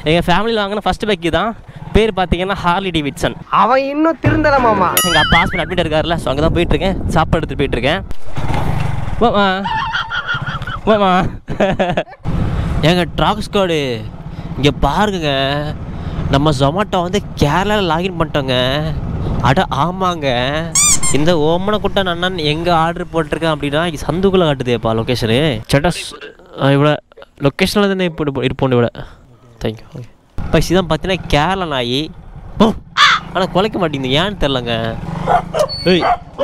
எங்கள் ஃபேமிலியில் வாங்கின ஃபஸ்ட் பைக்கு தான் பேர் பார்த்தீங்கன்னா ஹார்லி டிவிட்சன் அவன் இன்னும் திருந்தல மாமா எங்கள் அப்பா ஹாஸ்பிட்டல் அட்மிட் இருக்காருல்ல ஸோ அங்கே தான் போயிட்டுருக்கேன் சாப்பாடு எடுத்துகிட்டு போயிட்டுருக்கேன் வாமா வாமா ஏங்க ட்ராக் ஸ்குவாடு இங்கே பாருங்க நம்ம ஜொமேட்டோ வந்து கேரளாவில் லாகின் பண்ணிட்டோங்க அட ஆமாங்க இந்த ஓமன குட்டன் அண்ணன் எங்கே ஆர்டர் போட்டிருக்கேன் அப்படின்னா இங்க சந்துக்குள்ளே காட்டுதேப்பா லொக்கேஷனு சேட்டா இவ்வளோ லொக்கேஷனில் தானே இப்போ இருப்போம் இவ்வளோ தேங்க்யூ ஓகே இப்போ இதான் பார்த்தீங்கன்னா கேரளா நாய் ஓ ஆனால் குலைக்க மாட்டேங்குது ஏன்னு தெரிலங்க ஏய்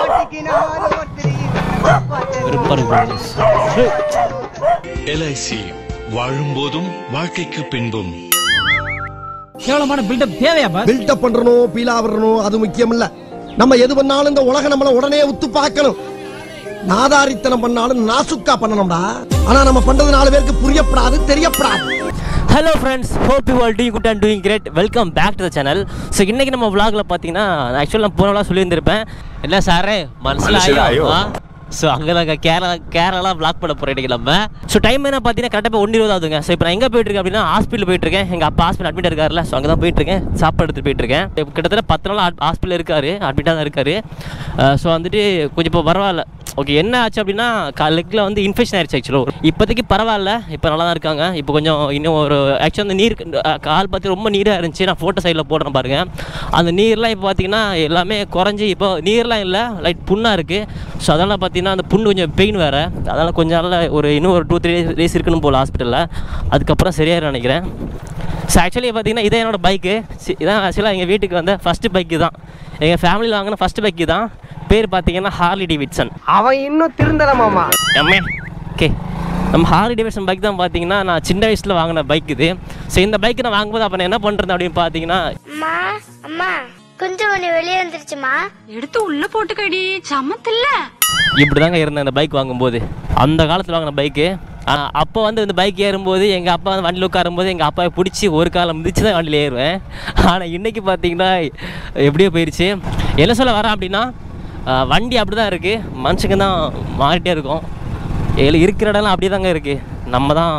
வெறுப்பா இருக்கு bro. ஏய். எல்ஐசி வாழும்போதும் வாழ்க்கைக்கு பின்பும் கேவலமான பில்டப் தேவையா பாஸ் பில்டப் பண்றணும் பீலா வரணும் அது முக்கியம் இல்ல நம்ம எது பண்ணாலும் இந்த உலகம் நம்மள உடனே உத்து பார்க்கணும் நாதாரித்தனம் பண்ணாலும் நாசுக்கா பண்ணணும்டா ஆனா நம்ம பண்றது நாலு பேருக்கு புரியப்படாது தெரியப்படாது hello friends hope you all doing good and doing great welcome back to the channel so இன்றைக்கி நம்ம vlogல பார்த்தீங்கன்னா ஆக்சுவலாக நான் போனவளாக சொல்லியிருந்திருப்பேன் என்ன சாரே மனசில் ஐயோ ஸோ அங்கே தான் கேரளா கேரளா vlog பண்ண போகிறோம் இன்றைக்கி நம்ம ஸோ டைம் என்ன பார்த்தீங்கன்னா கரெக்டாக ஒன்று இருபது ஆகுதுங்க ஸோ இப்போ நான் எங்கே போயிட்டுருக்கேன் அப்படின்னா ஹாஸ்பிட்டல் போயிட்டுருக்கேன் எங்கள் அப்பா ஹாஸ்பிட்டல் அட்மிட் இருக்காருல்ல ஸோ அங்கே தான் போயிட்டுருக்கேன் சாப்பாடு எடுத்துகிட்டு போயிட்டுருக்கேன் இப்போ கிட்டத்தட்ட பத்து நாள் ஹாஸ்பிட்டல் இருக்காரு அட்மிட்டாக தான் இருக்காரு ஸோ வந்துட்டு கொஞ்சம் இப்போ பரவாயில்ல ஓகே என்ன ஆச்சு அப்படின்னா லெக்கில் வந்து இன்ஃபெக்ஷன் ஆயிடுச்சு ஆக்சுவலாக இப்போதைக்கு பரவாயில்ல இப்போ நல்லா தான் இருக்காங்க இப்போ கொஞ்சம் இன்னும் ஒரு ஆக்சுவலாக அந்த நீர் அஹ், கால் பார்த்து ரொம்ப நீராக இருந்துச்சு நான் ஃபோட்டோ சைடில் போடுறேன் பாருங்க அந்த நீர்லாம் இப்போ பார்த்தீங்கன்னா எல்லாமே குறைஞ்சி இப்போ நீர்லாம் இல்லை லைட் புண்ணாக இருக்குது ஸோ அதெல்லாம் பார்த்தீங்கன்னா அந்த புண்ணு கொஞ்சம் பெயின் வேறு அதனால் கொஞ்ச நாளில் ஒரு இன்னும் ஒரு டூ த்ரீ டேஸ் இருக்கணும் போல் ஹாஸ்பிட்டலில் அதுக்கப்புறம் சரியாயிரும் நினைக்கிறேன் ஸோ ஆக்சுவலி பார்த்தீங்கன்னா இதான் என்னோடய பைக்கு இதான் ஆக்சுவலாக எங்கள் வீட்டுக்கு வந்த ஃபஸ்ட்டு பைக்கு தான் எங்கள் ஃபேமிலியில் வாங்கின ஃபஸ்ட்டு பைக்கு தான் பேர் பார்த்தீங்கன்னா ஹார்லி டிவிட்சன் அவன் இன்னும் திருந்தல மாமா எம்ஏ ஓகே நம்ம ஹார்லி டேவிட்சன் பைக் தான் பார்த்தீங்கன்னா நான் சின்ன வயசில் வாங்கின பைக் இது ஸோ இந்த பைக் நான் வாங்கும்போது அப்போ நான் என்ன பண்ணுறது அப்படின்னு பார்த்தீங்கன்னா அம்மா அம்மா கொஞ்சம் கொஞ்சம் வெளியே வந்துருச்சுமா எடுத்து உள்ள போட்டுக்கடி சமத்துல இப்படி தாங்க இருந்தேன் இந்த பைக் வாங்கும்போது அந்த காலத்தில் வாங்கின பைக்கு அப்போ வந்து இந்த பைக் ஏறும்போது எங்கள் அப்பா வந்து வண்டியில் உட்காரும்போது எங்கள் அப்பாவை பிடிச்சி ஒரு காலம் மிதிச்சு தான் வண்டியில் ஏறுவேன் ஆனால் இன்றைக்கி பார்த்தீங்கன்னா எப்படியோ போயிடுச்சு என்ன சொல்ல வரேன் அப்படின்னா ஆஹ் வண்டி அப்படி தான் இருக்குது மனுஷங்க தான் மாறிட்டே இருக்கும் ஏழு இருக்கிற இடம்லாம் அப்படியே தாங்க இருக்குது நம்ம தான்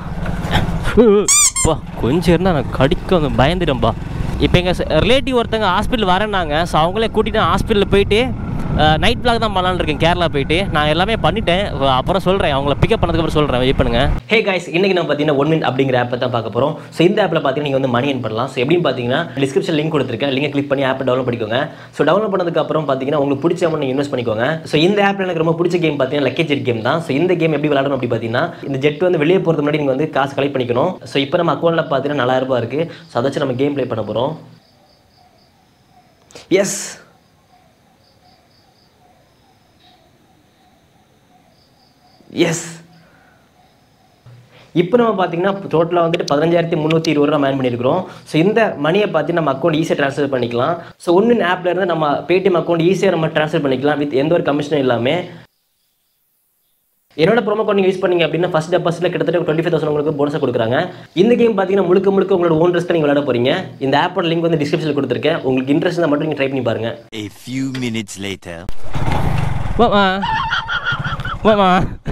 பா கொஞ்சம் இருந்தால் நான் கடிக்கும் பயந்துட்டேன்ப்பா இப்போ எங்கள் ரிலேட்டிவ் ஒருத்தங்க ஹாஸ்பிட்டல் வரேன்னாங்க ஸோ அவங்களே கூட்டிகிட்டு ஹாஸ்பிட்டலில் போயிட்டு நைட் பிளாக் தான் பண்ணலான்னு இருக்கேன் கேரளா போயிட்டு நான் எல்லாமே பண்ணிட்டேன் வ- அப்புறம் சொல்கிறேன் அவங்கள பிக்கப் பண்ணதுக்கப்புறம் சொல்கிறேன் வெயிட் பண்ணுங்க ஹே guys இன்னைக்கு நம்ம பார்த்தீங்கன்னா ஒன் மினிட் அப்படிங்கிற ஆப்பை தான் பார்க்க போகிறோம் ஸோ இந்த ஆப்பில் பார்த்தீங்கன்னா நீங்கள் வந்து மணி என் பண்ணலாம் ஸோ எப்படின்னு பார்த்தீங்கன்னா டிஸ்கிரிப்ஷன் லிங்க் கொடுத்துருக்கேன் லிங்கை கிளிக் பண்ணி ஆப்பை டவுன்லோட் பண்ணிக்கோங்க ஸோ டவுன்லோட் பண்ணதுக்கப்புறம் பார்த்தீங்கன்னா உங்களுக்கு பிடிச்ச அமௌண்ட் நீங்கள் இன்வெஸ்ட் பண்ணிக்கோங்க ஸோ இந்த ஆப்பில் எனக்கு ரொம்ப பிடிச்ச கேம் பார்த்தீங்கன்னா லக்கி ஜெட் கேம் தான் ஸோ இந்த கேம் எப்படி விளையாடணும் அப்படி பார்த்தீங்கன்னா இந்த ஜெட் வந்து வெளியே போகிறது முன்னாடி நீங்கள் வந்து காசு கலெக்ட் பண்ணிக்கணும் ஸோ இப்போ நம்ம அக்கௌண்ட்டில் பார்த்தீங்கன்னா நாலாயிரம் ரூபாய் இருக்குது ஸோ அதை வச்சு நம்ம கேம் ப்ளே பண்ண போகிறோம் எஸ் எஸ் இப்போ நம்ம பார்த்தீங்கன்னா டோட்டலாக வந்துட்டு பதினஞ்சாயிரத்தி முந்நூற்றி இருபது ரூபா மேன் பண்ணியிருக்கிறோம் ஸோ இந்த மணியை பார்த்து நம்ம அக்கௌண்ட் ஈஸியாக ட்ரான்ஸ்ஃபர் பண்ணிக்கலாம் ஸோ ஒன்று ஆப்ல இருந்து நம்ம பேடிஎம் அக்கௌண்ட் ஈஸியாக நம்ம ட்ரான்ஸ்ஃபர் பண்ணிக்கலாம் வித் எந்த ஒரு கமிஷனும் இல்லாமல் என்னோட ப்ரோமோ கோட் நீங்கள் யூஸ் பண்ணீங்க அப்படின்னா ஃபஸ்ட் டெபாசிட்டில் கிட்டத்தட்ட டுவெண்ட்டி ஃபைவ் தௌசண்ட் உங்களுக்கு போனஸாக கொடுக்குறாங்க இந்த கேம் பார்த்தீங்கன்னா முழுக்க முழுக்க உங்களோட ஓன் ட்ரெஸ் நீங்கள் விளையாட போறீங்க இந்த ஆப்போட லிங்க் வந்து டிஸ்கிரிப்ஷனில் கொடுத்துருக்கேன் உங்களுக்கு இன்ட்ரெஸ்ட் இருந்தால் மட்டும் நீங்கள் ட்ரை பண்ணி பாருங்க A few minutes later. வாமா வாமா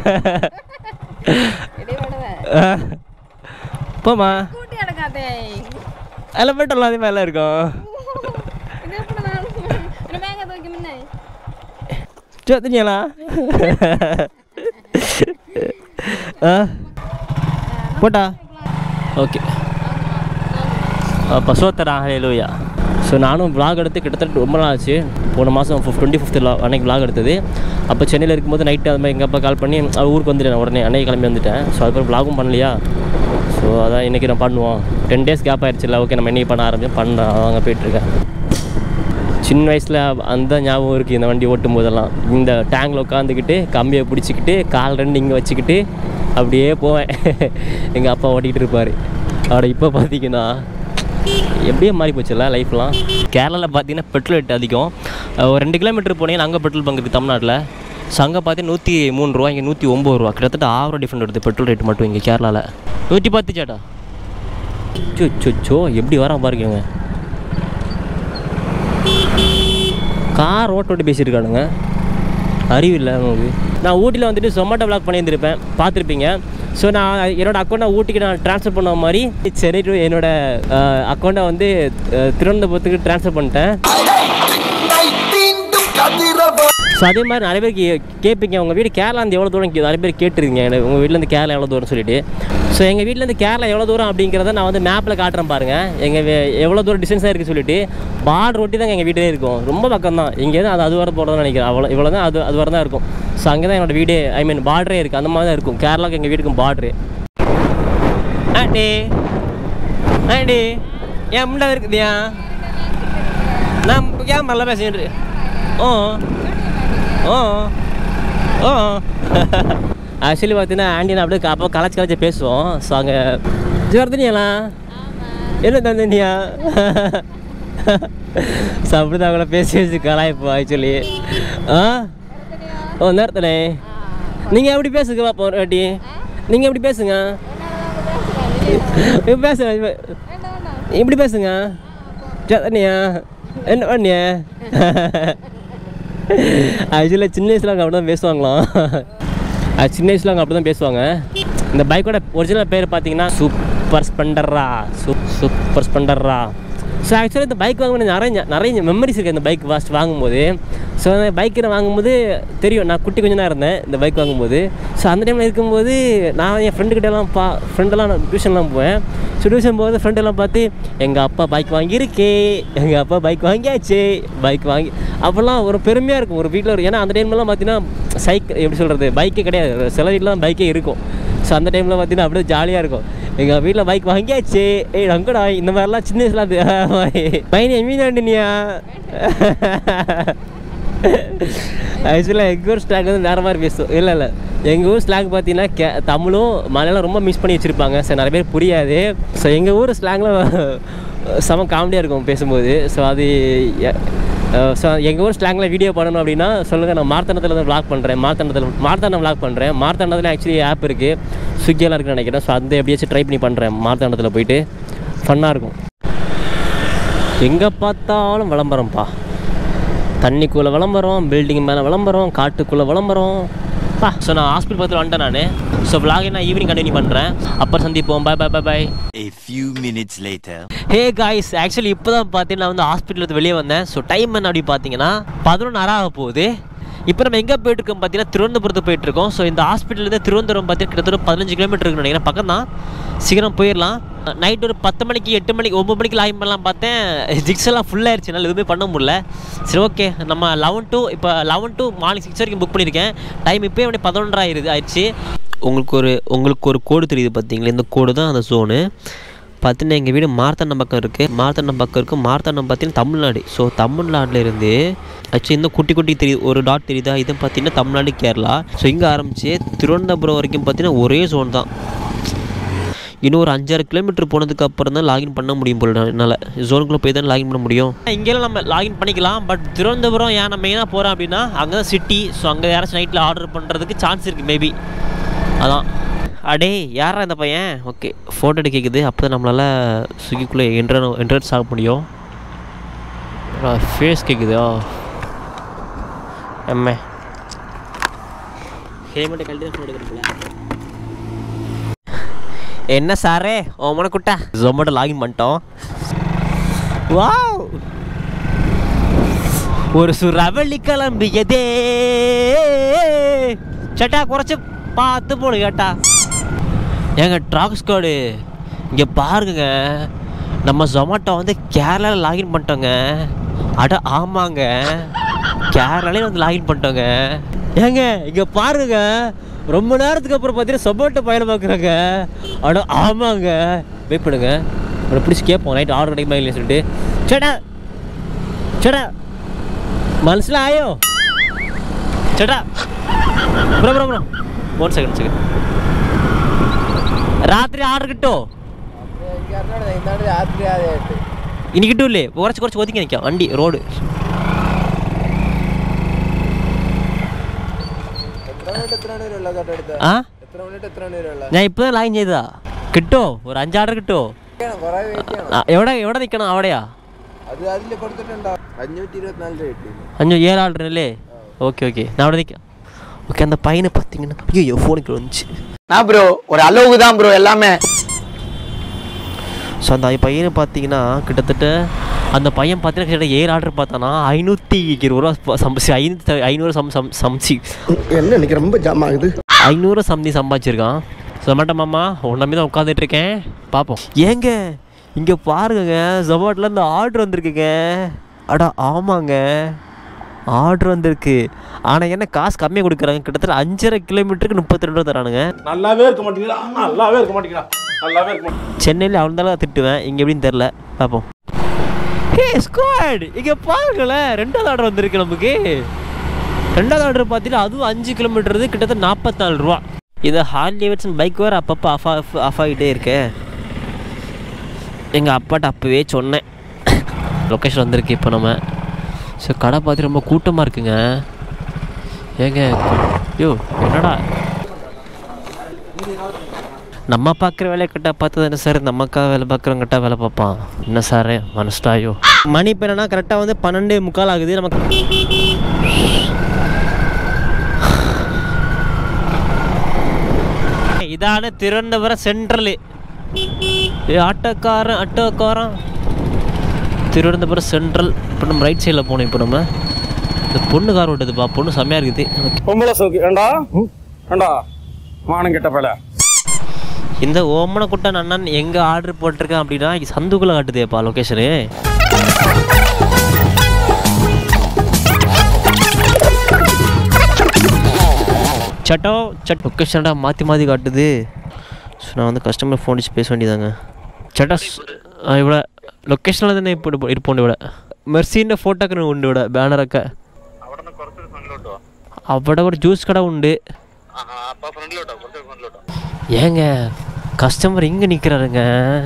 போமா கூட்டி அடக்காதே எலமெண்ட் அதே மேலே இருக்கும் இது எப்படி நான் மேங்க தூக்கி முன்னே ചോദിഞ്ഞാ போட்டா ஓகே பசுவத்தரா ஹலோயா ஸோ நானும் vlog எடுத்து கிட்டத்தட்ட ரொம்ப நாள் ஆச்சு போன மாதம் டுவெண்ட்டி ஃபிஃப்த்தில் அன்னைக்கு vlog எடுத்தது அப்போ சென்னையில் இருக்கும்போது நைட்டு அது மாதிரி எங்கள் அப்பா கால் பண்ணி அவர் ஊருக்கு வந்துட்டேன் உடனே அன்னைக்கு கிளம்பி வந்துட்டேன் ஸோ அதுக்கப்புறம் vlogகும் பண்ணலையா ஸோ அதான் இன்றைக்கி நான் பண்ணுவோம் டென் டேஸ் கேப் ஆயிடுச்சுல ஓகே நம்ம இன்றைக்கி பண்ண ஆரம்பிச்சோம் பண்ணுறேன் அங்கே போயிட்டுருக்கேன் சின்ன வயசில் அந்த ஞாபகம் இருக்குது இந்த வண்டி ஓட்டும் போதெல்லாம் இந்த டேங்கில் உட்காந்துக்கிட்டு கம்பியை பிடிச்சிக்கிட்டு கால் ரெண்டு இங்கே வச்சுக்கிட்டு அப்படியே போவேன் எங்கள் அப்பா ஓட்டிக்கிட்டு இருப்பார் அவட இப்போ பார்த்தீங்கன்னா எப்படியே மாறி போச்சுல்ல லைஃப்லாம் கேரளாவில் பார்த்தீங்கன்னா பெட்ரோல் ரேட் அதிகம் அஹ் ஒரு ரெண்டு கிலோமீட்டர் போனீங்கன்னா அங்கே பெட்ரோல் பங்க் இருக்குது தமிழ்நாட்டில் ஸோ அங்கே பார்த்தீங்கன்னா நூற்றி மூணு ரூபா இங்கே நூற்றி ஒம்பது ரூபா கிட்டத்தட்ட ஆறு ரூபா டிஃப்ரெண்ட் வருது பெட்ரோல் ரேட் மட்டும் இங்கே கேரளாவில் நூற்றி பத்து சேட்டா சோ சோ சோ எப்படி வரான் பாருங்க கார் ஓட்ட ஓட்டி பேசியிருக்கானுங்க அறிவில்லை உங்களுக்கு நான் ஊட்டியில் வந்துட்டு சொமாட்டோ vlog பண்ணியிருந்திருப்பேன் பார்த்துருப்பீங்க ஸோ நான் என்னோட அக்கௌண்ட்டை ஊட்டிக்கு நான் ட்ரான்ஸ்ஃபர் பண்ண மாதிரி சென்னை டு என்னோட அக்கௌண்ட்டை வந்து அஹ், திருவனந்தபுரத்துக்கு ட்ரான்ஸ்ஃபர் பண்ணிட்டேன் ஸோ அதே மாதிரி நிறைய பேர் கே- கேட்பீங்க உங்கள் வீடு கேரளாந்து எவ்வளோ தூரம் கே- நிறைய பேர் கேட்டிருக்கீங்க எனக்கு உங்கள் வீட்டிலேருந்து கேரளா எவ்வளோ தூரம் சொல்லிட்டு ஸோ எங்கள் வீட்டிலேருந்து கேரளா எவ்வளோ தூரம் அப்படிங்கிறத நான் வந்து மேப்பில் காட்டுறேன் பாருங்கள் எங்கள் எவ்வளோ தூரம் டிஸ்டன்ஸாக இருக்குது சொல்லிட்டு பார்டர் ஒட்டி தான் எங்கள் வீடே இருக்கும் ரொம்ப பக்கம் தான் இங்கேருந்து அது அது வர போகிறதுன்னு நினைக்கிறேன் அவ்வளோ இவ்வளோ தான் அது அது வர தான் இருக்கும் ஸோ அங்கே தான் என்னோட வீடே ஐ மீன் பார்டரே இருக்குது அந்த மாதிரி தான் இருக்கும் கேரளாவுக்கு எங்கள் வீட்டுக்கும் பார்டரு ஆண்டி ஆண்டி ஏன் முண்டா இருக்குதியா நான் ஏன் நல்லா பேசிட்டு ஓ ஓ ஓ ஆக்சுவலி பார்த்தீங்கன்னா ஆண்டி நான் அப்படியே அப்போ கலாச்சி கலாச்சி பேசுவோம் ஸோ அங்கே ஜோர்தனியாலாம் என்ன தந்தனியா ஸோ அப்படி தான் அவங்கள பேசி பேசி கலாய்ப்போம் ஆக்சுவலி ஆ ஓ நேரத்தனே நீங்கள் எப்படி பேசுங்க பாப்போம் ஒரு வாட்டி நீங்கள் எப்படி பேசுங்க இப்ப பேசுங்க இப்ப- இப்படி பேசுங்க ஜோர்தனியா என்ன பண்ணிய ஆக்சுவலாக சின்ன வயசில் அங்கே அப்படி தான் பேசுவாங்களாம் அது சின்ன வயசில் அங்கே அப்படி தான் பேசுவாங்க இந்த பைக்கோட ஒரிஜினல் பேர் பார்த்தீங்கன்னா சூப்பர் ஸ்பெண்டர்ரா சூப் சூப்பர் ஸ்பெண்டர்ரா ஸோ ஆக்சுவலாக இந்த பைக் வாங்கும்போது நிறைய நிறைய மெமரிஸ் இருக்குது இந்த பைக் ஃபஸ்ட் வாங்கும்போது ஸோ அந்த பைக்கை வாங்கும்போது தெரியும் நான் குட்டி கொஞ்சம் தான் இருந்தேன் இந்த பைக் வாங்கும்போது ஸோ அந்த டைமில் இருக்கும்போது நான் என் ஃப்ரெண்டுக்கிட்டலாம் பா ஃப்ரெண்டெல்லாம் நான் டியூஷன்லாம் போவேன் ஸோ டியூஷன் போகும்போது ஃப்ரெண்டெல்லாம் பார்த்து எங்கள் அப்பா பைக் வாங்கியிருக்கே எங்கள் அப்பா பைக் வாங்கியாச்சு பைக் வாங்கி அப்போல்லாம் ஒரு பெருமையாக இருக்கும் ஒரு வீட்டில் ஒரு ஏன்னா அந்த டைம்லலாம் பார்த்தீங்கன்னா சைக்கிள் எப்படி சொல்கிறது பைக்கே கிடையாது சில வீட்டில் தான் பைக்கே இருக்கும் ஸோ அந்த டைமில் பார்த்தீங்கன்னா அப்படியே ஜாலியாக இருக்கும் எங்கள் வீட்டில் பைக் வாங்கியாச்சு ஏய் அங்கடா இந்த மாதிரிலாம் சின்ன வயசுல அது பையன் எமீனாண்டினியா ஆக்சுவலாக எங்கள் ஊர் ஸ்லாங் வந்து வேறு மாதிரி பேசும் இல்லை இல்லை எங்கள் ஊர் ஸ்லாங் பார்த்தீங்கன்னா கே தமிழும் மலையாளம் ரொம்ப மிஸ் பண்ணி வச்சுருப்பாங்க ஸோ நிறைய பேர் புரியாது ஸோ எங்கள் ஊர் ஸ்லாங்கில் செம காமெடியாக இருக்கும் பேசும்போது ஸோ அது ஸோ எங்கள் ஊர் ஸ்லாங்கில் வீடியோ பண்ணணும் அப்படின்னா சொல்லுங்கள் நான் மார்த்தனத்தில் தான் vlog பண்ணுறேன் மார்த்தனத்தில் மார்த்தாண்டம் vlog பண்ணுறேன் மார்த்தாண்டத்தில் ஆக்சுவலி ஆப் இருக்குது ஸ்விக்கியெல்லாம் இருக்குன்னு நினைக்கிறேன் ஸோ அந்த எப்படியாச்சும் ட்ரை பண்ணி பண்ணுறேன் மார்த்தாண்டத்தில் போயிட்டு ஃபன்னாக இருக்கும் எங்கே பார்த்தாலும் விளம்பரம்ப்பா தண்ணிக்குள்ளே விளம்பரம் பில்டிங் மேலே விளம்பரம் காட்டுக்குள்ளே விளம்பரம் பா ஸோ நான் ஹாஸ்பிட்டல் பக்கத்தில் வந்துட்டேன் நான் ஸோ vlog நான் ஈவினிங் கண்டினியூ பண்ணுறேன் அப்புறம் சந்திப்போம் bye bye bye bye A few minutes later. Hey guys actually இப்போ தான் பார்த்தீங்கன்னா நான் வந்து ஹாஸ்பிட்டலுக்கு வெளியே வந்தேன் ஸோ டைம் என்ன அப்படி பார்த்தீங்கன்னா பதினொன்று ஆக போகுது இப்போ நம்ம எங்கே போயிட்டுருக்கோம் பார்த்தீங்கன்னா திருவனந்தபுரத்துக்கு போயிட்டுருக்கோம் ஸோ இந்த ஹாஸ்பிட்டல்லேருந்து திருவனந்தபுரம் பார்த்தீங்கன்னா கிட்டத்தட்ட பதினஞ்சு கிலோமீட்டர் இருக்குன்னு நினைக்கிறேன் பக்கம் தான் சீக்கிரம் போயிடலாம் நைட் ஒரு பத்து மணிக்கு எட்டு மணிக்கு ஒம்பது மணிக்கு லாகின் பண்ணலாம் பார்த்தேன் ஜிக்ஸ் எல்லாம் ஃபுல்லாகிடுச்சு என்னால் எதுவுமே பண்ண முடியல சரி ஓகே நம்ம லெவன் டு இப்போ லெவன் டு மார்னிங் சிக்ஸ் வரைக்கும் புக் பண்ணியிருக்கேன் டைம் இப்போயே அப்படியே பதினொன்றரை ஆயிருது ஆயிடுச்சு உங்களுக்கு ஒரு உங்களுக்கு ஒரு கோடு தெரியுது பார்த்தீங்களா இந்த கோடு தான் அந்த ஜோனு பார்த்தீங்கன்னா எங்கள் வீடு மார்த்தண்டம் பக்கம் இருக்குது மார்த்தண்டம் பக்கம் இருக்குது மார்த்தண்டம் பார்த்தீங்கன்னா தமிழ்நாடு ஸோ தமிழ்நாட்டில் இருந்து ஆக்சுவலி இந்த குட்டி குட்டி தெரியுது ஒரு டாட் தெரியுதா இது பார்த்தீங்கன்னா தமிழ்நாடு கேரளா ஸோ இங்கே ஆரம்பித்து திருவனந்தபுரம் வரைக்கும் பார்த்தீங்கன்னா ஒரே ஜோன் தான் இன்னும் ஒரு அஞ்சாறு கிலோமீட்டர் போனதுக்கு அப்புறம் தான் லாகின் பண்ண முடியும் போல என்னால் ஜோனுக்குள்ளே போய் தான் லாகின் பண்ண முடியும் இங்கெல்லாம் நம்ம லாகின் பண்ணிக்கலாம் பட் திருவனந்தபுரம் ஏன் நம்ம மெயினாக போகிறோம் அப்படின்னா அங்கே தான் சிட்டி ஸோ அங்கே யாராச்சும் நைட்டில் ஆர்டர் பண்ணுறதுக்கு சான்ஸ் இருக்குது மேபி அதான் அடே யாரா இந்த பையன் ஓகே ஃபோட்டோ எடுக்க கேட்குது அப்போ தான் நம்மளால் ஸ்விக்கிக்குள்ளே என்ட்ரன் என்ட்ரன்ஸ் ஆக முடியும் ஃபேஸ் கேட்குதா எம்ஏ ஹேமெண்ட்டை கழட்டி தான் ஃபோட்டோ எடுக்கிறேன் என்ன சாரே ஓமன குட்டா ஜொமேட்டோ லாகின் பண்ணிட்டோம் வாவ் ஒரு சுரவழி கிளம்பியதே சட்டா குறைச்சு பார்த்து போடு கேட்டா ஏங்க ட்ராக் ஸ்குவாடு இங்கே பாருங்க நம்ம ஜொமேட்டோ வந்து கேரளாவில் லாகின் பண்ணிட்டோங்க அட ஆமாங்க கேரளாலே வந்து லாகின் பண்ணிட்டோங்க ஏங்க இங்கே பாருங்க ரொம்ப நேரத்துக்கு அப்புறம் பார்த்தீங்கன்னா சொமேட்டோ பயணம் பார்க்குறாங்க அட ஆமாங்க வெயிட் பண்ணுங்க அவனை பிடிச்சி கேட்போம் நைட் ஆர்டர் கிடைக்குமா இல்லைன்னு சொல்லிட்டு சேட்டா சேட்டா മനസ്സിലായോ ചേട്ടാ bro bro bro one second second രാത്രി ആർഡർ കിട്ടോ ഇനി കിട്ടൂലേ കുറച്ച് കുറച്ച് ഒതുക്കി നിൽക്കാം വണ്ടി റോഡ് ആ ഞാൻ ഇപ്പൊ ലൈൻ ചെയ്തതാ കിട്ടോ ഒരു അഞ്ചാർഡർ കിട്ടോ ആ, എവിടെ എവിടെ നിൽക്കണം അവിടെയാ അത് അതിൽ കൊടുത്തിട്ടുണ്ടോ അഞ്ഞൂറ്റി ഇരുപത്തിനാല് രൂപ കിട്ടി അഞ്ഞു ഏഴ് ആൾഡർ അല്ലേ ഓക്കെ ഓക്കെ ഞാൻ അവിടെ നിൽക്കാം ஓகே அந்த பையனை பார்த்தீங்கன்னா ஐயோ ஃபோனுக்கு வந்துச்சு நான் ப்ரோ ஒரு அளவுக்கு தான் ப்ரோ எல்லாமே ஸோ அந்த பையனை பார்த்தீங்கன்னா கிட்டத்தட்ட அந்த பையன் பார்த்தீங்கன்னா கிட்டத்தட்ட ஏழு ஆர்டர் பார்த்தானா ஐநூற்றி இருபது ரூபா சம்பிச்சு ஐநூற்றி ஐநூறு சம் சம் சமைச்சி என்ன இன்னைக்கு ரொம்ப ஜாம் ஆகுது ஐநூறு சம்தி சம்பாதிச்சிருக்கான் சொமாட்டோ மாமா உன்னமே தான் உட்காந்துட்டு இருக்கேன் பார்ப்போம் ஏங்க இங்கே பாருங்கங்க ஜொமாட்டில் இந்த ஆர்டர் வந்திருக்குங்க அடா ஆமாங்க ஆர்டர் வந்திருக்கு ஆனால் என்ன காசு கம்மியாக கொடுக்குறாங்க கிட்டத்தட்ட அஞ்சரை கிலோமீட்டருக்கு முப்பத்தி ரெண்டு ரூபா தரானுங்க நல்லாவே இருக்க மாட்டீங்களா நல்லாவே இருக்க மாட்டீங்களா நல்லாவே இருக்க மாட்டீங்க சென்னையில் அவன் தான் திட்டுவேன் இங்கே எப்படின்னு தெரில பார்ப்போம் ஹே ஸ்குவாட் இங்கே பாருங்களேன் ரெண்டாவது ஆர்டர் வந்திருக்கு நமக்கு ரெண்டாவது ஆர்டர் பார்த்தீங்கன்னா அதுவும் அஞ்சு கிலோமீட்டர் கிட்டத்தட்ட நாற்பத்தி நாலு ரூபா இதை ஹார்லி டேவிட்சன் பைக் வேறு அப்பப்போ ஆஃப் ஆஃப் ஆஃப் ஆகிட்டே இருக்கே எங்கள் அப்பாட்ட அப்போவே சொன்னேன் லொக்கேஷன் வந்திருக்கு இப்போ நம்ம ஸோ கடை பார்த்து ரொம்ப கூட்டமாக இருக்குங்க ஏங்க யோ என்னடா நம்ம பார்க்குற வேலையை கட்டா பார்த்தது என்ன சார் நமக்கா வேலை பார்க்குறவங்க கட்டா வேலை பார்ப்பான் என்ன சார் மனஸ்டாயோ மணி இப்போ என்னன்னா கரெக்டாக வந்து பன்னெண்டு முக்கால் ஆகுது நமக்கு இதான திருவனந்தபுரம் சென்ட்ரலு ஏ ஆட்டோக்காரன் ஆட்டோக்காரன் திருவனந்தபுரம் சென்ட்ரல் இப்போ நம்ம ரைட் சைடில் போனோம் இப்போ நம்ம இந்த பொண்ணு கார் ஓட்டுதுப்பா பொண்ணு செம்மையாக இருக்குது பொம்பளை சோக்கு ஏண்டா ஏண்டா மானம் கெட்ட பல இந்த ஓமன குட்டன் அண்ணன் எங்கே ஆர்டர் போட்டிருக்கேன் அப்படின்னா சந்துக்குள்ளே காட்டுதேப்பா லொக்கேஷனு சட்டோ சட் லொக்கேஷன்டா மாற்றி மாற்றி காட்டுது ஸோ நான் வந்து கஸ்டமர் ஃபோன் அடிச்சு பேச வேண்டியதாங்க சட்டா இவ்வளோ லொக்கேஷனில் தானே இப்போ இருப்போம் இவ்வளோ மெர்சின்னு ஃபோட்டோக்கு உண்டு இவ்வளோ பேனரக்க അവിടെ ഒരു ജ്യൂസ് കട ഉണ്ട് ஏங்க கஸ்டமர் இங்கே நிற்கிறாருங்க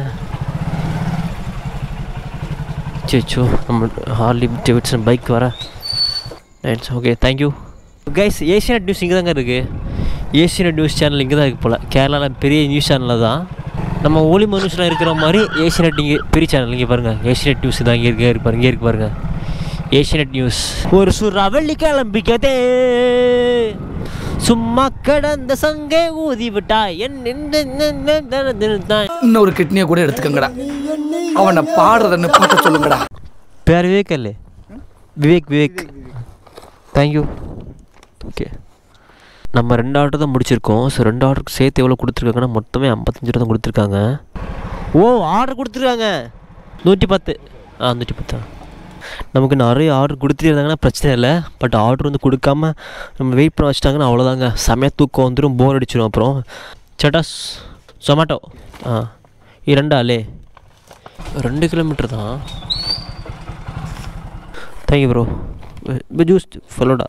சேச்சோ நம்ம ஹார்லி டேவிட்சன் பைக் வர rides okay thank you guys Asianet News இங்கே தாங்க இருக்குது ஏஷியநெட் நியூஸ் சேனல் இங்கே தான் இருக்குது போல் கேரளாவில் பெரிய நியூஸ் சேனலில் தான் நம்ம ஒளி மனுஷனில் இருக்கிற மாதிரி ஏஷியநெட் இங்கே பெரிய சேனல் இங்கே பாருங்கள் ஏஷியநெட் நியூஸ் தான் இங்கே இருக்கு பாருங்க இங்கே இருக்கு பாருங்கள் ஏஷியநெட் நியூஸ் ஒரு சுறாவளி கிளம்பிக்கதே சும்மா கடந்த சங்கே ஊதி விட்டாய் என் இன்னொரு கிட்னியை கூட எடுத்துக்கங்கடா அவனை பாடுறத பாட்ட சொல்லுங்கடா பேர் விவேக் அல்லே விவேக் விவேக் தேங்க்யூ ஓகே நம்ம ரெண்டு ஆர்டர் தான் முடிச்சிருக்கோம் ஸோ ரெண்டு ஆர்டருக்கு சேர்த்து எவ்வளோ கொடுத்துருக்காங்கன்னா மொத்தமே ஐம்பத்தஞ்சு ரூபா தான் கொடுத்துருக்காங்க ஓ ஆர்டர் கொடுத்துருக்காங்க நூற்றி பத்து ஆ நூற்றி பத்து நமக்கு நிறைய ஆர்டர் கொடுத்துட்டே இருந்தாங்கன்னா பிரச்சனை இல்லை பட் ஆர்டர் வந்து கொடுக்காம நம்ம வெயிட் பண்ண வச்சிட்டாங்கன்னா அவ்வளோதாங்க செமையாக தூக்கம் வந்துடும் போர் அடிச்சிடும் அப்புறம் சட்டாஸ் ஜொமேட்டோ ஆ இரண்டா அல்லே ரெண்டு கிலோமீட்டர் தான் thank you bro juice falooda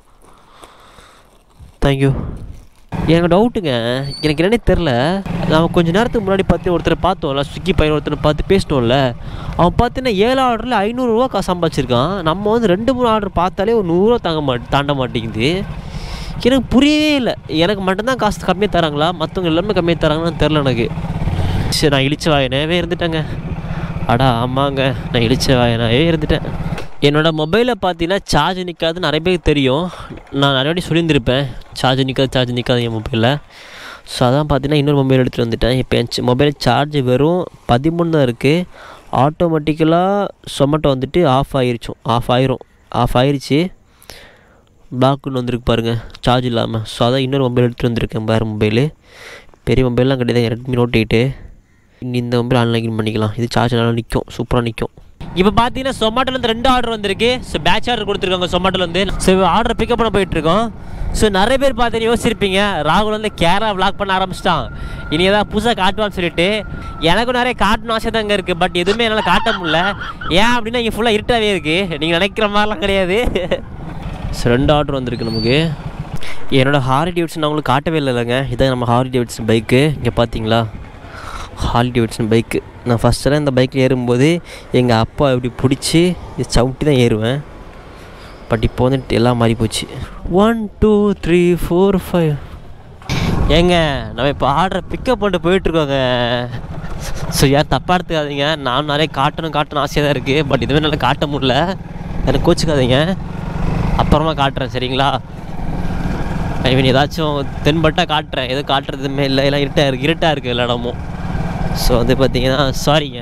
thank you எனக்கு டவுட்டுங்க எனக்கு என்னன்னே தெரில நம்ம கொஞ்ச நேரத்துக்கு முன்னாடி பார்த்து ஒருத்தரை பார்த்தோம்ல ஸ்விக்கி பையன் ஒருத்தரை பார்த்து பேசினோம்ல அவன் பார்த்தீங்கன்னா ஏழு ஆர்டரில் ஐநூறுரூவா காசு சம்பாதிச்சிருக்கான் நம்ம வந்து ரெண்டு மூணு ஆர்டர் பார்த்தாலே ஒரு நூறுரூவா தாங்க மாட் தாண்ட மாட்டேங்குது எனக்கு புரியவே இல்லை எனக்கு மட்டும்தான் காசு கம்மியாக தராங்களா மற்றவங்க எல்லாமே கம்மியாக தராங்களான்னு தெரில எனக்கு சரி நான் இழிச்ச வாயனாவே இருந்துட்டேங்க அடா ஆமாங்க நான் இழிச்ச வாயனாவே இருந்துட்டேன் என்னோடய மொபைலில் பார்த்தீங்கன்னா சார்ஜ் நிற்காது நிறைய பேருக்கு தெரியும் நான் நிறைய வாட்டி சொல்லியிருந்திருப்பேன் சார்ஜ் நிற்காது சார்ஜ் நிற்காது என் மொபைலில் ஸோ அதான் பார்த்தீங்கன்னா இன்னொரு மொபைல் எடுத்துகிட்டு வந்துட்டேன் இப்போ என் மொபைல் சார்ஜ் வெறும் பதிமூணு தான் இருக்குது ஆட்டோமேட்டிக்கலாக சொமட்டோ வந்துட்டு ஆஃப் ஆயிருச்சோம் ஆஃப் ஆயிரும் ஆஃப் ஆயிருச்சு பிளாக்குன்னு வந்திருக்கு பாருங்கள் சார்ஜ் இல்லாமல் ஸோ அதான் இன்னொரு மொபைல் எடுத்துகிட்டு வந்திருக்கேன் வேறு மொபைலு பெரிய மொபைல்லாம் கிடையாது ரெட்மி நோட் எயிட்டு இந்த மொபைல் ஆன்லைன் பண்ணிக்கலாம் இது சார்ஜ் நல்லா நிற்கும் சூப்பராக நிற்கும் இப்போ பார்த்தீங்கன்னா சொமாட்டோலேருந்து ரெண்டு ஆர்டர் வந்திருக்கு ஸோ பேட்ச் ஆர்டர் கொடுத்துருக்காங்க சொமாட்டோலேருந்து ஸோ ஆர்டர் பிக்கப் பண்ண போயிட்டுருக்கோம் ஸோ நிறைய பேர் பார்த்தீங்கன்னா யோசிச்சிருப்பீங்க ராகுல் வந்து கேரளா vlog பண்ண ஆரம்பிச்சிட்டான் இனி ஏதாவது புதுசாக காட்டுவான்னு சொல்லிட்டு எனக்கும் நிறைய காட்டணும் ஆசை தாங்க இருக்குது பட் எதுவுமே என்னால் காட்ட முடியல ஏன் அப்படின்னா இங்கே ஃபுல்லாக இருட்டாகவே இருக்குது நீங்கள் நினைக்கிற மாதிரிலாம் கிடையாது ஸோ ரெண்டு ஆர்டர் வந்திருக்கு நமக்கு என்னோட ஹாரி டேவிட்சன் அவங்களுக்கு காட்டவே இல்லைங்க இதான் நம்ம ஹாரி டேவிட்சன் பைக்கு இங்கே பார்த்தீங்களா ஹார்லி டேவிட்சன் பைக்கு நான் ஃபஸ்ட்டெல்லாம் இந்த பைக்கில் ஏறும்போது எங்கள் அப்பா இப்படி பிடிச்சி இது சவுட்டி தான் ஏறுவேன் பட் இப்போ வந்துட்டு எல்லாம் மாறி போச்சு one two three four five ஏங்க நம்ம இப்போ ஆர்டரை பிக்கப் பண்ணிட்டு போயிட்டுருக்கோங்க ஸோ யார் தப்பாக எடுத்துக்காதீங்க நான் நிறைய காட்டணும் காட்டணும் ஆசையாக தான் இருக்குது பட் இதுவே நல்லா காட்ட முடியல எனக்கு கோச்சிக்காதீங்க அப்புறமா காட்டுறேன் சரிங்களா ஐ மீன் ஏதாச்சும் தென்பட்டால் காட்டுறேன் எதுவும் காட்டுறதுமே இல்லை எல்லாம் இருட்டாக இருக்குது இருட்டாக இருக்குது எல்லா இடமும் ஸோ வந்து பார்த்தீங்கன்னா சாரிங்க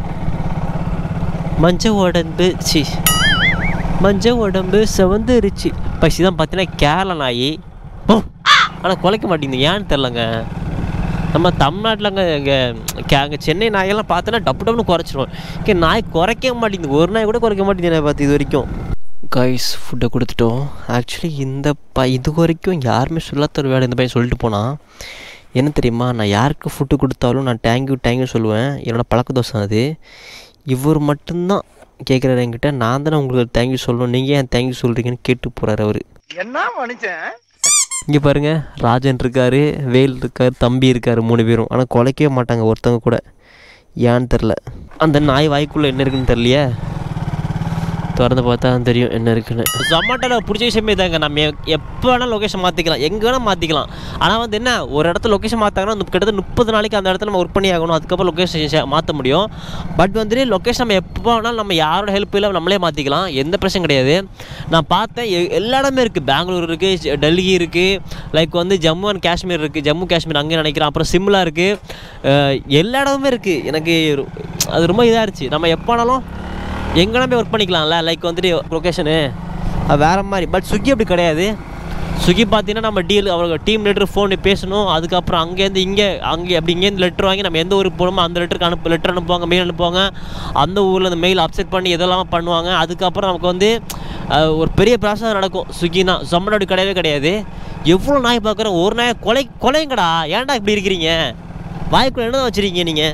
மஞ்ச உடம்பு சி மஞ்ச உடம்பு செவந்துருச்சு பசி தான் பார்த்தீங்கன்னா கேரளா நாய் ஓ ஆனால் குலைக்க மாட்டேங்குது ஏன்னு தெரிலங்க நம்ம தமிழ்நாட்டில் அங்கே இங்கே கே அங்கே சென்னை நாயெல்லாம் பார்த்தோன்னா டப்பு டப்புன்னு குறைச்சிரும் இங்கே நாய் குறைக்க மாட்டேங்குது ஒரு நாய் கூட குறைக்க மாட்டேங்குது நான் பார்த்து இது வரைக்கும் கைஸ் ஃபுட்டை கொடுத்துட்டோம் ஆக்சுவலி இந்த ப இது வரைக்கும் யாருமே சொல்லாத ஒரு வேலை இந்த பையன் சொல்லிட்டு போனான் என்ன தெரியுமா நான் யாருக்கு ஃபுட்டு கொடுத்தாலும் நான் தேங்க்யூ தேங்க்யூ சொல்லுவேன் என்னோட பழக்க தோசை அது இவர் மட்டும்தான் கேட்குறாரு என்கிட்ட நான் தானே உங்களுக்கு தேங்க்யூ சொல்லணும் நீங்கள் ஏன் தேங்க்யூ சொல்கிறீங்கன்னு கேட்டு போகிறாரு அவர் என்ன மனுஷன் இங்கே பாருங்க ராஜன் இருக்காரு வேல் இருக்காரு தம்பி இருக்காரு மூணு பேரும் ஆனால் குலைக்கவே மாட்டாங்க ஒருத்தவங்க கூட ஏன்னு தெரில அந்த நாய் வாய்க்குள்ளே என்ன இருக்குன்னு தெரியலையே திறந்து பார்த்தா தான் தெரியும் என்ன இருக்குன்னு ஜொமேட்டோவில் பிடிச்ச விஷயமே தாங்க நம்ம எ- எப்போ வேணால் லொக்கேஷன் மாற்றிக்கலாம் எங்கே வேணால் மாற்றிக்கலாம் ஆனால் வந்து என்ன ஒரு இடத்துல லொக்கேஷன் மாற்றாங்கன்னா கிட்டத்தட்ட முப்பது நாளைக்கு அந்த இடத்துல நம்ம ஒர்க் பண்ணி ஆகணும் அதுக்கப்புறம் லொக்கேஷன் மாற்ற முடியும் பட் வந்துட்டு லொக்கேஷன் நம்ம எப்போ வேணாலும் நம்ம யாரோட ஹெல்ப் இல்லை நம்மளே மாற்றிக்கலாம் எந்த பிரச்சனையும் கிடையாது நான் பார்த்தேன் எ- எல்லா இடமே இருக்குது பெங்களூர் இருக்குது டெல்லி இருக்குது லைக் வந்து ஜம்மு அண்ட் காஷ்மீர் இருக்குது ஜம்மு காஷ்மீர் அங்கே நினைக்கிறேன் அப்புறம் சிம்லா இருக்குது எல்லா இடமுமே இருக்குது எனக்கு ரொ- அது ரொம்ப இதாக இருந்துச்சு நம்ம எப்போனாலும் எங்கேனா போய் ஒர்க் பண்ணிக்கலாம்ல லைக் வந்துட்டு லொக்கேஷனு வேறு மாதிரி பட் ஸ்விக்கி அப்படி கிடையாது ஸ்விக்கி பார்த்தீங்கன்னா நம்ம டீல் அவங்க டீம் லெட்டர் ஃபோன் பேசணும் அதுக்கப்புறம் அங்கேருந்து இங்கே அங்கே அப்படி இங்கேருந்து லெட்டர் வாங்கி நம்ம எந்த ஊருக்கு போகணுமோ அந்த லெட்டருக்கு அனுப்பு லெட்டர் அனுப்புவாங்க மெயில் அனுப்புவாங்க அந்த ஊரில் அந்த மெயில் அப்செட் பண்ணி இதெல்லாம் பண்ணுவாங்க அதுக்கப்புறம் நமக்கு வந்து அஹ், ஒரு பெரிய ப்ராசஸ் நடக்கும் ஸ்விக்கினா ஜொமேட்டோ அப்படி கிடையவே கிடையாது எவ்வளோ நாய் பார்க்குறோம் ஒரு நாய் கொலை கொலைங்கடா ஏன்டா இப்படி இருக்கிறீங்க வாய்க்குள்ள என்ன வச்சுருக்கீங்க நீங்கள்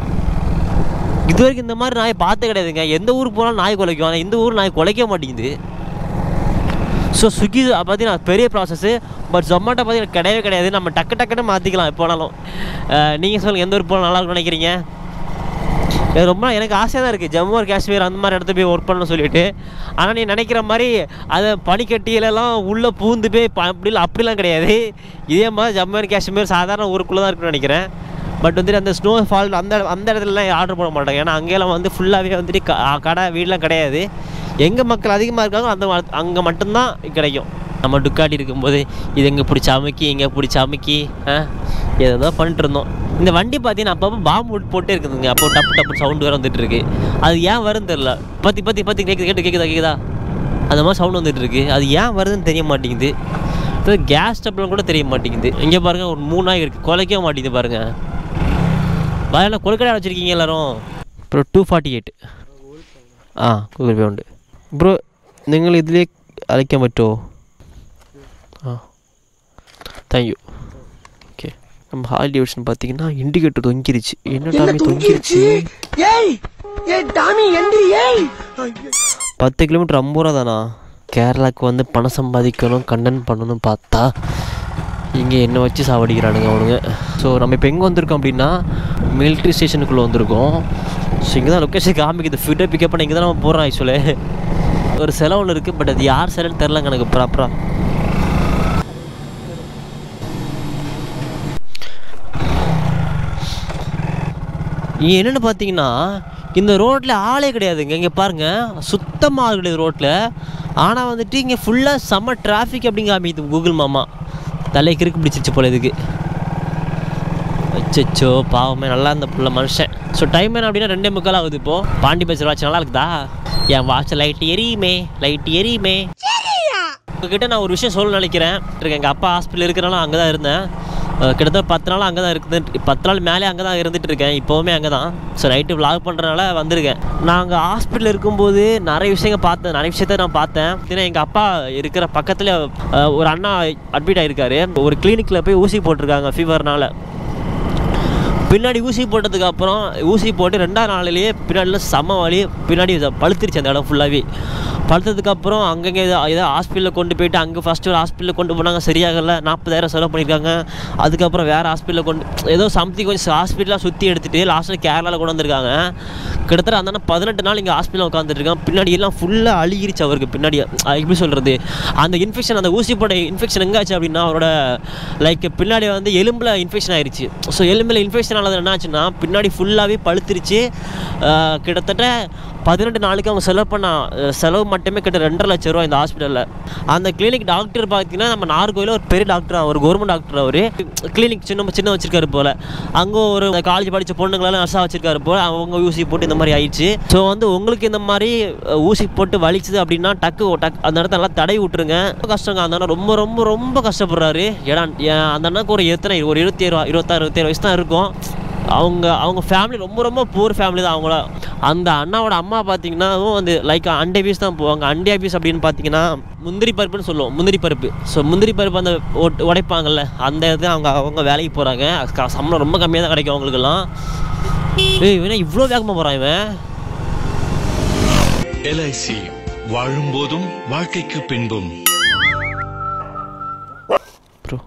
இது வரைக்கும் இந்த மாதிரி நாய் பார்த்தே கிடையாதுங்க எந்த ஊருக்கு போனாலும் நாய் குலைக்கும் ஆனால் இந்த ஊர் நாய் குலைக்க மாட்டேங்குது ஸோ ஸ்விக்கி பார்த்தீங்கன்னா பெரிய ப்ராசஸ்ஸு பட் ஜொமேட்டோ பார்த்தீங்கன்னா கிடையவே கிடையாது நம்ம டக்கு டக்குன்னு மாற்றிக்கலாம் எப்போ வேணாலும் நீங்கள் சொல்லுங்கள் எந்த ஊருக்கு போனால் நல்லா இருக்கும்னு நினைக்கிறீங்க இது ரொம்ப எனக்கு ஆசையாக தான் இருக்குது ஜம்மு அண்ட் காஷ்மீர் அந்த மாதிரி இடத்துல போய் ஒர்க் பண்ணணும்னு சொல்லிட்டு ஆனால் நீ நினைக்கிற மாதிரி அதை பனிக்கட்டியிலலாம் உள்ளே பூந்து போய் ப- அப்படிலாம் அப்படிலாம் கிடையாது இதே மாதிரி ஜம்மு அண்ட் காஷ்மீர் சாதாரண ஊருக்குள்ளே தான் இருக்குன்னு நினைக்கிறேன் பட் வந்துட்டு அந்த ஸ்னோ ஃபால் அந்த அந்த இடத்துலலாம் ஆர்டர் பண்ண மாட்டாங்க ஏன்னா அங்கேலாம் வந்து ஃபுல்லாகவே வந்துட்டு க- கடை வீடெலாம் கிடையாது எங்கே மக்கள் அதிகமாக இருக்காங்களோ அந்த ம- அங்கே மட்டும்தான் கிடைக்கும் நம்ம டுக்காட்டி இருக்கும்போது இது எங்கே பிடிச்சி அமுக்கி எங்கே பிடிச்சி அமுக்கி ஆ ஏதோ பண்ணிட்டு இருந்தோம் இந்த வண்டி பார்த்தீங்கன்னா அப்பப்போ பாம்பு போட்டு போட்டே இருக்குதுங்க அப்போ டப்பு டப்பு சவுண்டு வேறு வந்துட்டு இருக்கு அது ஏன் வருதுன்னு தெரில பத்தி பத்தி பத்தி கேட்குது கேட்டு கேட்குதா கேட்குதா அந்த மாதிரி சவுண்ட் வந்துட்டு இருக்கு அது ஏன் வருதுன்னு தெரிய மாட்டேங்குது இப்போ கேஸ் ஸ்டப்லாம் கூட தெரிய மாட்டேங்குது இங்கே பாருங்க ஒரு மூணு நாய் இருக்குது குலைக்கவே மாட்டேங்குது பாருங்க பயணம் கொழுக்கடை வச்சுருக்கீங்க எல்லாரும் ப்ரோ டூ ஃபார்ட்டி எயிറ്റ് ആ ഗൂഗിൾ പേ ഉണ്ട് ബ്രോ നിങ്ങൾ ഇതിലേക്ക് അയക്കാൻ പറ്റുമോ ആ താങ്ക് யூ ஓகே நம்ம ஹால் டிவிஷன் பார்த்தீங்கன்னா இண்டிகேட்டர் தொங்கிருச்சு என்ன டாமி தொங்கிருச்சு ஏய் ஏய் டாமி எந்திரி ஏய் பத்து கிலோமீட்டர் ஐம்பது ரூபா தானா கேரளாவுக்கு வந்து பணம் சம்பாதிக்கணும் கண்டன் பண்ணணும் பார்த்தா இங்கே என்ன வச்சு சாவடிக்கிறானுங்க அவனுங்க ஸோ நம்ம இப்போ எங்கே வந்திருக்கோம் அப்படின்னா மிலிட்ரி ஸ்டேஷனுக்குள்ளே வந்திருக்கோம் ஸோ இங்கே தான் லொக்கேஷன் காமிக்குது ஃபிட்டை பிக்கப் பண்ண இங்கே தான் நம்ம போகிறோம் ஆக்சுவலு ஒரு சிலை ஒன்று இருக்குது பட் அது யார் சிலைன்னு தெரிலங்க எனக்கு ப்ராப்பராக இங்கே என்னென்னு பார்த்தீங்கன்னா இந்த ரோட்டில் ஆளே கிடையாதுங்க இங்கே பாருங்கள் சுத்தமாக ஆள் கிடையாது ரோட்டில் ஆனால் வந்துட்டு இங்கே ஃபுல்லாக செம்ம டிராஃபிக் அப்படிங்க காமிக்குது கூகுள் மாமா தலை கிறுக்கு பிடிச்சிருச்சு போல இதுக்கு அச்சச்சோ பாவமே நல்லா இருந்த புள்ள மனுஷன் ஸோ டைம் என்ன அப்படின்னா ரெண்டே முக்கால் ஆகுது இப்போது பாண்டி பஸ் வாட்ச் நல்லா இருக்குதா என் வாட்ச் லைட் எரியுமே லைட் எரியுமே உங்ககிட்ட நான் ஒரு விஷயம் சொல்ல நினைக்கிறேன் இருக்கேன் எங்கள் அப்பா ஹாஸ்பிட்டல் இருக்கிறனால அங்கே தான் இருந்தேன் அஹ் கிட்டத்தட்ட பத்து நாள் அங்கே தான் இருக்குது பத்து நாள் மேலே அங்கே தான் இருந்துட்டு இருக்கேன் இப்போவுமே அங்கே தான் ஸோ நைட்டு vlog பண்ணுறதுனால வந்திருக்கேன் நாங்கள் ஹாஸ்பிட்டலில் இருக்கும்போது நிறைய விஷயங்கள் பார்த்தேன் நிறைய விஷயத்த நான் பார்த்தேன் ஏன்னா எங்கள் அப்பா இருக்கிற பக்கத்தில் ஒரு அண்ணா அட்மிட் ஆகிருக்காரு ஒரு கிளினிக்கில் போய் ஊசி போட்டிருக்காங்க ஃபீவர்னால பின்னாடி ஊசி போட்டதுக்கு அப்புறம் ஊசி போட்டு ரெண்டாவது நாளிலேயே பின்னாடிலாம் செம வலி பின்னாடி இத பழுத்துருச்சு அந்த இடம் ஃபுல்லாகவே பழுத்ததுக்கப்புறம் அங்கங்கே ஏதோ ஏதோ ஹாஸ்பிட்டலில் கொண்டு போயிட்டு அங்கே ஃபஸ்ட்டு ஒரு ஹாஸ்பிட்டலில் கொண்டு போனாங்க சரியாகல நாற்பதாயிரம் செலவு பண்ணியிருக்காங்க அதுக்கப்புறம் வேறு ஹாஸ்பிட்டலில் கொண்டு ஏதோ சம்திங் கொஞ்சம் ஹாஸ்பிட்டலாக சுற்றி எடுத்துகிட்டு லாஸ்ட்டில் கேரளாவில் கொண்டு வந்திருக்காங்க கிட்டத்தட்ட அந்த அண்ணன் பதினெட்டு நாள் இங்கே ஹாஸ்பிட்டலில் உட்காந்துட்டு இருக்கான் பின்னாடி எல்லாம் ஃபுல்லாக அழுகிருச்சு அவருக்கு பின்னாடி அஹ் எப்படி சொல்கிறது அந்த இன்ஃபெக்ஷன் அந்த ஊசி போட இன்ஃபெக்ஷன் எங்கே ஆச்சு அப்படின்னா அவரோட லைக் பின்னாடி வந்து எலும்பில் இன்ஃபெக்ஷன் ஆயிருச்சு ஸோ எலும்பில் இன்ஃபெக்ஷன் ஆனது என்ன ஆச்சுன்னா பின்னாடி ஃபுல்லாகவே பழுத்துருச்சு அஹ் கிட்டத்தட்ட பதினெட்டு நாளைக்கு அவங்க செலவு பண்ண அஹ் செலவு மட்டுமே கிட்ட ரெண்டரை லட்ச ரூபா இந்த ஹாஸ்பிட்டலில் அந்த கிளினிக் டாக்டர் பார்த்தீங்கன்னா நம்ம நாகர்கோயிலில் ஒரு பெரிய டாக்டர் ஒரு கவர்மெண்ட் டாக்டர் அவர் கிளினிக் சின்ன சின்ன வச்சிருக்காரு போல் அங்கே ஒரு காலேஜ் படித்த பொண்ணுங்களெல்லாம் நர்ஸாக வச்சிருக்காரு போல் அவங்க ஊசி போட்டு இந்த மாதிரி ஆயிடுச்சு ஸோ வந்து உங்களுக்கு இந்த மாதிரி அஹ், ஊசி போட்டு வலிச்சுது அப்படின்னா டக்கு டக் அந்த இடத்த நல்லா தடவி விட்டுருங்க ரொம்ப கஷ்டங்க அந்த அண்ணன் ரொம்ப ரொம்ப ரொம்ப கஷ்டப்படுறாரு ஏன்னா ஏன் அந்த அண்ணனுக்கு ஒரு எத்தனை ஒரு இருபத்தி ஏழு இருபத்தாறு இருபத்தேழு வயசு தான் இருக்கும் அவங்க அவங்க ஃபேமிலி ரொம்ப ரொம்ப பூர் ஃபேமிலி தான் அவங்கள அந்த அண்ணாவோட அம்மா பார்த்தீங்கன்னா வந்து லைக் அண்டை ஆஃபீஸ் தான் போவாங்க அண்டை ஆஃபீஸ் அப்படின்னு பார்த்தீங்கன்னா முந்திரி பருப்புன்னு சொல்லுவோம் முந்திரி பருப்பு ஸோ முந்திரி பருப்பு அந்த ஒட்- உடைப்பாங்கல்ல அந்த இது அவங்க அவங்க வேலைக்கு போகிறாங்க சம்பளம் ரொம்ப கம்மியாக தான் கிடைக்கும் அவங்களுக்கெல்லாம் ஏய் இவன் இவ்வளோ வேகமாக போகிறான் இவன் எல்ஐசி வாழும்போதும் வாழ்க்கைக்கு பின்பும் ப்ரோ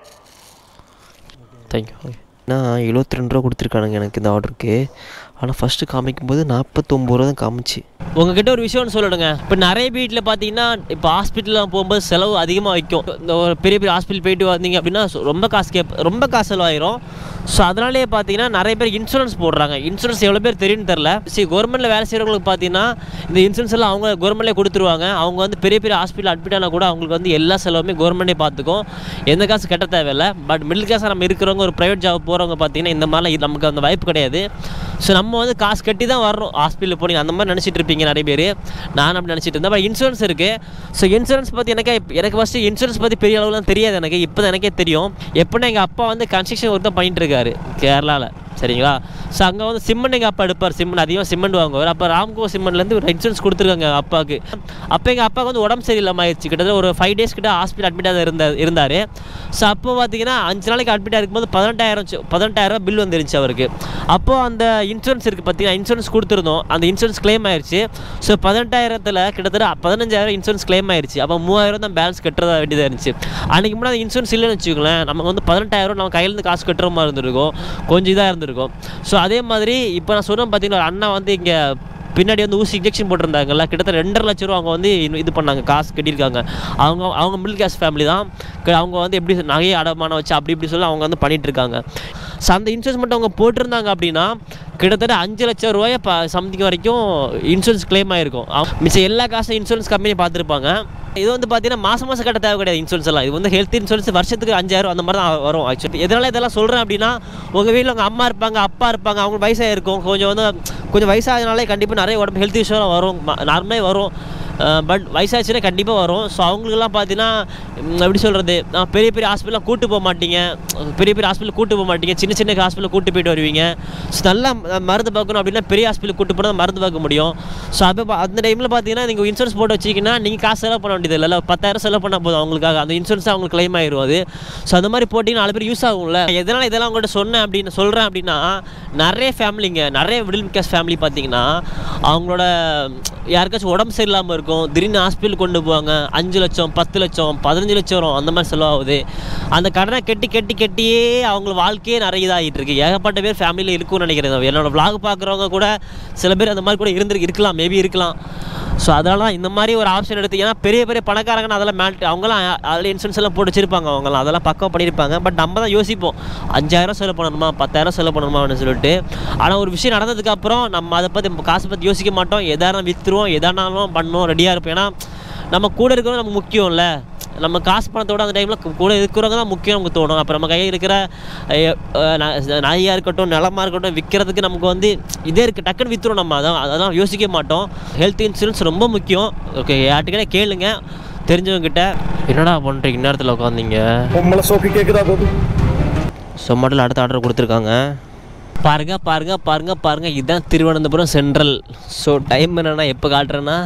தேங்க்யூ நான் எழுபத்தி ரெண்டு ரூபா கொடுத்துருக்கானுங்க எனக்கு இந்த ஆர்டருக்கு ஆனால் ஃபஸ்ட்டு காமிக்கும்போது நாற்பத்தொம்பது ரூபா தான் காமிச்சு உங்ககிட்ட ஒரு விஷயம்னு சொல்லிடுங்க இப்போ நிறைய வீட்டில் பார்த்தீங்கன்னா இப்போ ஹாஸ்பிட்டலில் போகும்போது செலவு அதிகமாக வைக்கும் இந்த ஒரு பெரிய பெரிய ஹாஸ்பிட்டல் போயிட்டு வந்தீங்க அப்படின்னா சொ- ரொம்ப காசு கேப் ரொம்ப காசு செலவாயிரும் ஸோ அதனாலேயே பார்த்தீங்கன்னா நிறைய பேர் இன்சூரன்ஸ் போடுறாங்க இன்சூரன்ஸ் எவ்வளோ பேர் தெரியும்னு தெரில சரி கவர்மெண்ட்டில் வேலை செய்கிறவங்களுக்கு பார்த்தீங்கன்னா இந்த இன்சூரன்ஸ் எல்லாம் அவங்க கவர்மெண்ட்லேயே கொடுத்துருவாங்க அவங்க வந்து பெரிய பெரிய ஹாஸ்பிட்டல் அட்மிட் ஆனால் கூட அவங்களுக்கு வந்து எல்லா செலவுமே கவர்மெண்ட்டே பார்த்துக்கும் எந்த காசு கட்ட தேவையில்லை பட் மிடில் கிளாஸாக நம்ம இருக்கிறவங்க ஒரு ப்ரைவேட் ஜாப் போகிறவங்க பார்த்தீங்கன்னா இந்த மாதிரிலாம் இது நமக்கு அந்த வாய்ப்பு கிடையாது ஸோ நம்ம வந்து காசு கட்டி தான் வரணும் ஹாஸ்பிட்டலில் போனீங்க அந்த மாதிரி நினச்சிட்டு இருப்பீங்க நிறைய பேர் நான் அப்படி நினச்சிட்டு இருந்தேன் பட் இன்சூரன்ஸ் இருக்குது ஸோ இன்சூரன்ஸ் பற்றி எனக்கு எனக்கு ஃபஸ்ட்டு இன்சூரன்ஸ் பற்றி பெரிய அளவுலாம் தெரியாது எனக்கு இப்போ தான் எனக்கே தெரியும் எப்படின்னா எங்கள் அப்பா வந்து கன்ஸ்ட்ரக்ஷன் ஒர்க் தான் பண்ணிட்டு இருக்காரு கேரளாவில் சரிங்களா ஸோ அங்கே வந்து சிமெண்ட் எங்கள் அப்பா எடுப்பார் சிமெண்ட் அதிகமாக சிமெண்ட் வாங்குவார் அப்போ ராம்கோ சிமெண்ட்லேருந்து ஒரு இன்சூரன்ஸ் கொடுத்துருக்காங்க எங்கள் அப்பாவுக்கு அப்போ எங்கள் அப்பாவுக்கு வந்து உடம்பு சரியில்லாமல் ஆயிடுச்சு கிட்டத்தட்ட ஒரு ஃபைவ் டேஸ் கிட்ட ஹாஸ்பிட்டல் அட்மிட்டாக இருந்தார் இருந்தார் ஸோ அப்போ பார்த்தீங்கன்னா அஞ்சு நாளைக்கு அட்மிட்டாக இருக்கும்போது பதினெட்டாயிரம் சி- பதினெட்டாயிரம் பில் வந்துருந்துச்சு அவருக்கு அப்போது அந்த இன்சூரன்ஸ் இருக்குது பார்த்தீங்கன்னா இன்சூரன்ஸ் கொடுத்துருந்தோம் அந்த இன்சூரன்ஸ் claim ஆயிடுச்சு ஸோ பதினெட்டாயிரத்தில் கிட்டத்தட்ட பதினஞ்சாயிரம் இன்சூரன்ஸ் claim ஆயிடுச்சு அப்போ மூவாயிரம் தான் பேலன்ஸ் கட்டுறதா வேண்டியதாக இருந்துச்சு அன்றைக்கி முன்னாடி இன்சூரன்ஸ் இல்லைன்னு வச்சுக்கோங்களேன் நமக்கு வந்து பதினெட்டாயிரம் நம்ம கையிலேருந்து காசு கட்டுற மாதிரி இருந்திருக்கும் கொஞ்சம் இதாக இருந்திருக்கும் ஸோ அதே மாதிரி இப்போ நான் சொன்னேன் பார்த்தீங்கன்னா ஒரு அண்ணா வந்து இங்கே பின்னாடி வந்து ஊசி இன்ஜெக்ஷன் போட்டிருந்தாங்கல்ல கிட்டத்தட்ட ரெண்டரை லட்ச ரூபா அவங்க வந்து இது- இது பண்ணாங்க காசு கட்டியிருக்காங்க அவங்க அவங்க மிடில் கிளாஸ் ஃபேமிலி தான் க- அவங்க வந்து எப்படி நகையை அடமானம் வச்சு அப்படி இப்படி சொல்லி அவங்க வந்து பண்ணிட்டு இருக்காங்க ஸோ அந்த இன்சூரன்ஸ் மட்டும் அவங்க போட்டிருந்தாங்க அப்படின்னா கிட்டத்தட்ட அஞ்சு லட்சம் ரூபாய் ப சம்திங் வரைக்கும் இன்சூரன்ஸ் claim ஆயிருக்கும் அவங்க மிச்சம் எல்லா காசும் இன்சூரன்ஸ் கம்பெனி பார்த்துருப்பாங்க இது வந்து பார்த்தீங்கன்னா மாதம் மாதம் கட்ட தேவை கிடையாது இன்சூரன்ஸ் எல்லாம் இது வந்து ஹெல்த் இன்சூரன்ஸ் வருஷத்துக்கு அஞ்சாயிரம் அந்த மாதிரி தான் வரும் ஆக்சுவலி எதனால் இதெல்லாம் சொல்கிறேன் அப்படின்னா உங்கள் வீட்டில் உங்கள் அம்மா இருப்பாங்க அப்பா இருப்பாங்க அவங்க வயசாக இருக்கும் கொஞ்சம் வந்து கொஞ்சம் வயசாகனாலே கண்டிப்பாக நிறைய உடம்பு ஹெல்த் இஷ்யூலாம் வரும் நார்மலே வரும் பட் வயசாச்சுன்னா கண்டிப்பாக வரும் ஸோ அவங்களுக்குலாம் பார்த்தீங்கன்னா ம், எப்படி சொல்கிறது பெரிய பெரிய ஹாஸ்பிட்டலாம் கூட்டு போக மாட்டீங்க பெரிய பெரிய ஹாஸ்பிட்டல் கூட்டு போக மாட்டீங்க சின்ன சின்ன ஹாஸ்பிட்டல் கூட்டு போயிட்டு வருவீங்க ஸோ நல்லா ம- மருந்து பார்க்கணும் அப்படின்னா பெரிய ஹாஸ்பிட்டல் கூட்டு போனால் மருந்து பார்க்க முடியும் ஸோ அப்போ பா- அந்த டைமில் பார்த்தீங்கன்னா நீங்கள் இன்சூரன்ஸ் போட்டு வச்சிங்கன்னா நீங்கள் காசு செலவு பண்ண வேண்டியது இல்லை பத்தாயிரம் செலவு பண்ணால் போதும் அவங்களுக்காக அந்த இன்சூரன்ஸ் அவங்களுக்கு claim ஆயிரும் அது ஸோ அந்த மாதிரி போட்டிங்கன்னா நாலு பேர் யூஸ் ஆகும்ல எதனால் இதெல்லாம் உங்கள்கிட்ட சொன்னேன் அப்படின்னு சொல்கிறேன் அப்படின்னா நிறைய ஃபேமிலிங்க நிறைய மிடில் கிளாஸ் ஃபேமிலி பார்த்தீங்கன்னா அவங்களோட யாருக்காச்சும் உடம்பு சரியில்லாமல் இருக்கும் திடீர்னு ஹாஸ்பிட்டல் கொண்டு போவாங்க அஞ்சு லட்சம் பத்து லட்சம் பதினஞ்சு லட்சம் வரும் அந்த மாதிரி செலவாகுது அந்த கடனை கட்டி கட்டி கட்டியே அவங்க வாழ்க்கையே நிறைய இதாகிட்டு இருக்கு ஏகப்பட்ட பேர் ஃபேமிலியில் இருக்கும்னு நினைக்கிறேன் என்னோட vlog பார்க்குறவங்க கூட சில பேர் அந்த மாதிரி கூட இருந்திருக்கு இருக்கலாம் மேபி இருக்கலாம் ஸோ அதனால தான் இந்த மாதிரி ஒரு ஆப்ஷன் எடுத்து ஏன்னா பெரிய பெரிய பணக்காரங்க அதெல்லாம் மேல்ட் அவங்களாம் அதில் இன்சூரன்ஸ் எல்லாம் போட்டு வச்சிருப்பாங்க அவங்களாம் அதெல்லாம் பக்கம் பண்ணியிருப்பாங்க பட் நம்ம தான் யோசிப்போம் அஞ்சாயிரம் செலவு பண்ணணுமா பத்தாயிரம் செலவு பண்ணணுமான்னு சொல்லிட்டு ஆனால் ஒரு விஷயம் நடந்ததுக்கு அப்புறம் நம்ம அதை பற்றி காசை பற்றி யோசிக்க மாட்டோம் எதாரும் விற்றுருவோம் எதானாலும் பண்ணோம் ரெடியாக இருப்போம் ஏன்னா நம்ம கூட இருக்கிறவங்க நமக்கு முக்கியம்ல நம்ம காசு பணத்தோட அந்த டைமில் கூட இருக்கிறவங்க தான் முக்கியம் நமக்கு தோணும் அப்போ நம்ம கையில் இருக்கிற அஹ், அஹ், ந- நாயாக இருக்கட்டும் நிலமா இருக்கட்டும் விற்கிறதுக்கு நமக்கு வந்து இதே இருக்குது டக்குன்னு விற்றுரும் நம்ம அதான் அதெல்லாம் யோசிக்க மாட்டோம் ஹெல்த் இன்சூரன்ஸ் ரொம்ப முக்கியம் ஓகே யார்ட்டுக்கிட்டே கேளுங்க தெரிஞ்சவங்க கிட்ட என்னடா பண்ணுறீங்க இந்நேரத்தில் உட்காந்தீங்க பொம்பளை சோக்கு கேக்குதா போது சொமாட்டில் அடுத்த ஆர்டர் கொடுத்துருக்காங்க பாருங்க பாருங்க பாருங்க பாருங்க இதுதான் திருவனந்தபுரம் சென்ட்ரல் ஸோ டைம் என்னன்னா எப்போ காட்டுறேன்னா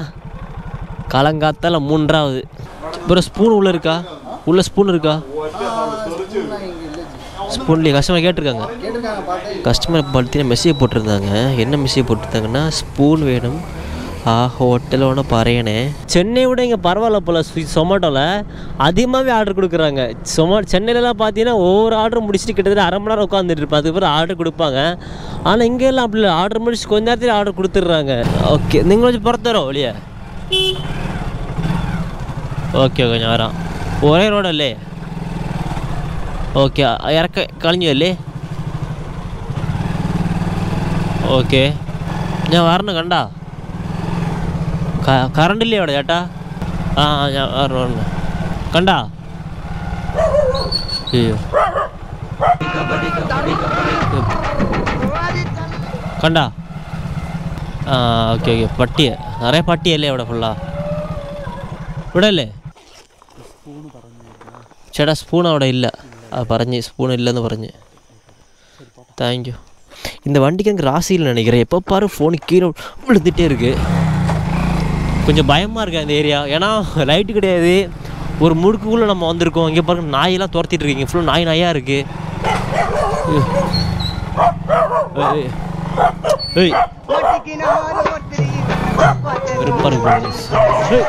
காலங்காத்தால மூன்றாவது அப்புறம் ஸ்பூன் உள்ள இருக்கா உள்ள ஸ்பூன் இருக்கா ஸ்பூன்லேயே கஸ்டமர் கேட்டிருக்காங்க கஸ்டமர் பார்த்தீங்கன்னா மெசேஜ் போட்டிருந்தாங்க என்ன மெசேஜ் போட்டிருந்தாங்கன்னா ஸ்பூன் வேணும் ஆ ஹோட்டல் ஒன்று பறையனே சென்னை விட இங்கே பரவாயில்ல போல் சொமேட்டோவில் அதிகமாகவே ஆர்டர் கொடுக்குறாங்க சொமோ சென்னையிலலாம் பார்த்தீங்கன்னா ஒவ்வொரு ஆர்டர் முடிச்சுட்டு கிட்டத்தட்ட அரை மணி நேரம் உட்காந்துட்டு இருப்பேன் அதுக்கப்புறம் ஆர்டர் கொடுப்பாங்க ஆனால் இங்கெல்லாம் அப்படி இல்லை ஆர்டர் முடிச்சு கொஞ்ச நேரத்தில் ஆர்டர் கொடுத்துட்றாங்க ஓகே നിങ്ങൾ கொஞ்சம் പുറത്തരോ வெளியே ഓക്കെ ഓക്കെ ഞാൻ വരാം ഒരേ റോഡല്ലേ ഓക്കെ ഇറക്ക കളഞ്ഞു അല്ലേ ഓക്കെ ഞാൻ വരണം കണ്ടാ കറണ്ട് ഇല്ലേ അവിടെ ചേട്ടാ ആ ആ, ഞാൻ വരണം വരണം കണ്ടാ അയ്യോ കണ്ടാ ആ ഓക്കെ ഓക്കെ പട്ടിയ നിറയെ പട്ടിയല്ലേ അവിടെ ഫുള്ളാ ഇവിടെ അല്ലേ ചേട്ടാ സ്പൂൺ അവിടെ ഇല്ല ആ പറഞ്ഞ് സ്പൂൺ ഇല്ലെന്ന് പറഞ്ഞ് தேங்க் யூ இந்த வண்டிக்கு எனக்கு ராசியில் நினைக்கிறேன் எப்போ பாரு ஃபோனு கீழே விழுந்துட்டே இருக்கு கொஞ்சம் பயமாக இருக்கு அந்த ஏரியா ஏன்னா லைட்டு கிடையாது ஒரு முடுக்குக்குள்ளே நம்ம வந்திருக்கோம் இங்கே பாருங்க நாயெல்லாம் துரத்திட்டு இருக்கீங்க ஃபுல்லாக நாய் நாயாக இருக்கு ஏய். ஏய். வெறுப்பா இருக்கு ஏய்.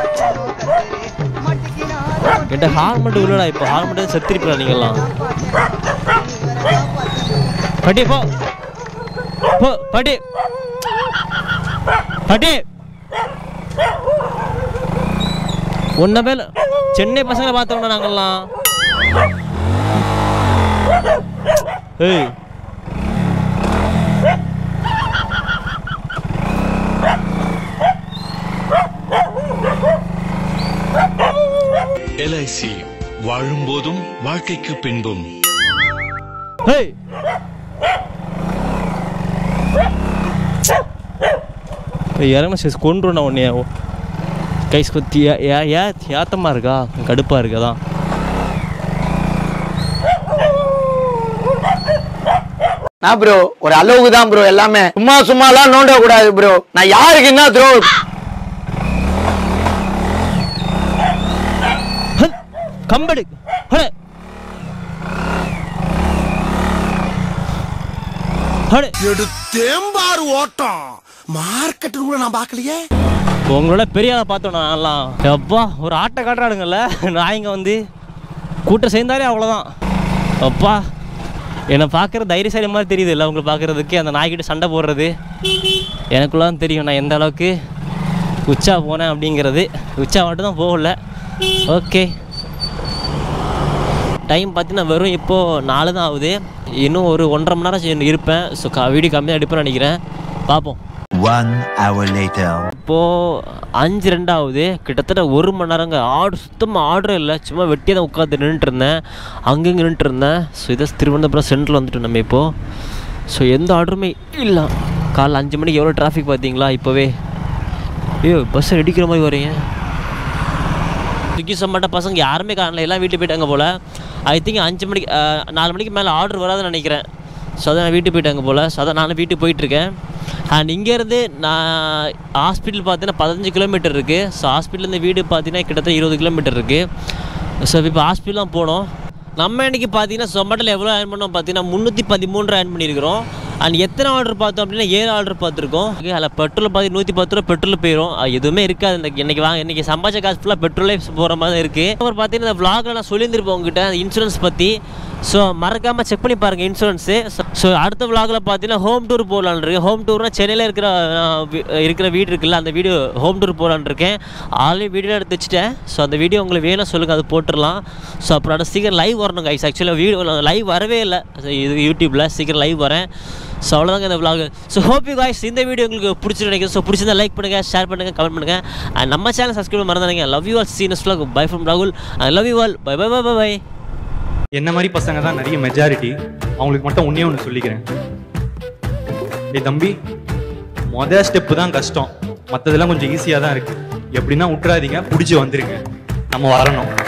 என்கிட்ட ஹார் மட்டும் இல்லடா இப்போ ஹார் மட்டும் செத்துருப்பா நீங்களாம் பட்டி போ போ பட்டி பட்டி உன்ன பேர் சென்னை பசங்களை பார்த்தோம்னா நாங்கெல்லாம் ஏய் எல்ஐசி வாழும்போதும் வாழ்க்கைக்கு பின்பும் ஏய் இறங்க சேஸ் கொண்டு நான் உன்னைய கைஸ் கொத்தி ஏ ஏ ஏத்தமாக இருக்கா கடுப்பாக இருக்கு அதான் நான் ப்ரோ ஒரு அளவுக்கு தான் ப்ரோ எல்லாமே சும்மா சும்மாலாம் நோண்ட கூடாது ப்ரோ நான் யாருக்கு என்ன த்ரோ ஹல், கம்பெடு ஹலே ஹலே எடுத்தேம்பாரு ஓட்டம் மார்க்கெட்டு கூட நான் பார்க்கலையே உங்களோட பெரிய ஆளை பார்த்தோம் நான்லாம் எப்பா ஒரு ஆட்டை காட்டுறாடுங்கல்ல நாய்ங்க வந்து கூட்டம் சேர்ந்தாலே அவ்வளோதான் அப்பா என்னை பார்க்குற தைரியசாலி மாதிரி தெரியுது இல்லை உங்களை பார்க்குறதுக்கு அந்த நாய்கிட்ட சண்டை போடுறது எனக்குலாம் தெரியும் நான் எந்த அளவுக்கு உச்சா போனேன் அப்படிங்கிறது உச்சா மட்டும் தான் போகல ஓகே டைம் பார்த்தீங்கன்னா வெறும் இப்போது நாலு தான் ஆகுது இன்னும் ஒரு ஒன்றரை மணி நேரம் சரி இருப்பேன் ஸோ வீடியோ கம்மியாக எடுப்பேன்னு நினைக்கிறேன் பார்ப்போம் One hour later. இப்போது அஞ்சு ரெண்டாவது கிட்டத்தட்ட ஒரு மணி நேரங்க ஆர்டர் சுத்தமாக ஆர்டர் இல்லை சும்மா வெட்டியாக தான் உட்காந்து நின்றுட்டு இருந்தேன் அங்கங்கே நின்றுட்டு இருந்தேன் ஸோ இதை திருவனந்தபுரம் சென்ட்ரல் வந்துட்டோம் நம்ம இப்போது ஸோ எந்த ஆர்டருமே இல்லை காலைல அஞ்சு மணிக்கு எவ்வளோ டிராஃபிக் பார்த்தீங்களா இப்போவே ஐயோ பஸ் அடிக்கிற மாதிரி வரீங்க ஸ்விக்கி சொமாட்டோ பசங்க யாருமே காணல எல்லாம் வீட்டுக்கு போயிட்டாங்க போல் ஐ திங்க் அஞ்சு மணிக்கு அஹ், நாலு மணிக்கு மேலே ஆர்டர் வராதுன்னு நினைக்கிறேன் ஸோ அதான் நான் வீட்டுக்கு போயிட்டாங்க போல் ஸோ அதான் நானும் வீட்டுக்கு போயிட்டுருக்கேன் அண்ட் இங்கேருந்து நான் ஹாஸ்பிட்டல் பார்த்தீங்கன்னா பதினஞ்சு கிலோமீட்டர் இருக்குது ஸோ ஹாஸ்பிட்டல்லேருந்து வீடு பார்த்தீங்கன்னா கிட்டத்தட்ட இருபது கிலோமீட்டர் இருக்குது ஸோ இப்போ ஹாஸ்பிட்டல் போனோம் நம்ம இன்னைக்கு பார்த்தீங்கன்னா சொமேட்டோவில் எவ்வளோ ஏர்ன் பண்ணோம் பார்த்தீங்கன்னா முந்நூற்றி பதிமூன்று ஏர்ன் பண்ணியிருக்கிறோம் அண்ட் எத்தனை ஆர்டர் பார்த்தோம் அப்படின்னா ஏழு ஆர்டர் பார்த்துருக்கோம் அதில் பெட்ரோல் பார்த்து நூற்றி பத்து ரூபா பெட்ரோல் போயிடும் அது எதுவுமே இருக்காது இந்த இன்னைக்கு வாங்க இன்னைக்கு சம்பாதிச்ச காசு ஃபுல்லாக பெட்ரோலே போகிற மாதிரி தான் இருக்குது அப்புறம் பார்த்தீங்கன்னா இந்த vlogல நான் சொல்லியிருந்திருப்பேன் உங்ககிட்ட இன்சூரன்ஸ் பற்றி ஸோ மறக்காமல் செக் பண்ணி பாருங்கள் இன்சூரன்ஸு ஸோ அடுத்த vlogல பார்த்தீங்கன்னா ஹோம் டூர் போகலான்னு இருக்கேன் ஹோம் டூர்னா சென்னையில் இருக்கிற அஹ், வீ- இருக்கிற வீடு இருக்குல்ல அந்த வீடியோ ஹோம் டூர் போகலான்னு இருக்கேன் ஆல்ரெடி வீடியோ எடுத்து வச்சுட்டேன் ஸோ அந்த வீடியோ உங்களுக்கு வேணும் சொல்லுங்கள் அது போட்டுடலாம் ஸோ அப்புறம் அடுத்த சீக்கிரம் லைவ் வரணும் கைஸ் ஆக்சுவலாக வீடியோ லைவ் வரவே இல்லை இது யூடியூப்பில் சீக்கிரம் லைவ் வரேன் ஸோ அவ்வளோதாங்க இந்த vlog so hope you guys இந்த வீடியோ உங்களுக்கு பிடிச்சிரு நினைக்கிறேன் ஸோ பிடிச்சிருந்தா லைக் பண்ணுங்கள் ஷேர் பண்ணுங்கள் கமெண்ட் பண்ணுங்கள் அண்ட் நம்ம சேனல் சப்ஸ்கிரைப் மறந்துடுங்க லவ் யூ ஆல் சீனஸ் vlog பை ஃப்ரம் ராகுல் I love you all bye bye bye bye bye என்ன மாதிரி பசங்க தான் நிறைய மெஜாரிட்டி அவங்களுக்கு மட்டும் ஒன்றே ஒன்று சொல்லிக்கிறேன் டேய் தம்பி மொதல் ஸ்டெப்பு தான் கஷ்டம் மற்றதெல்லாம் கொஞ்சம் ஈஸியாக தான் இருக்குது எப்படின்னா விட்டுறாதீங்க பிடிச்சி வந்துருங்க நம்ம வரணும்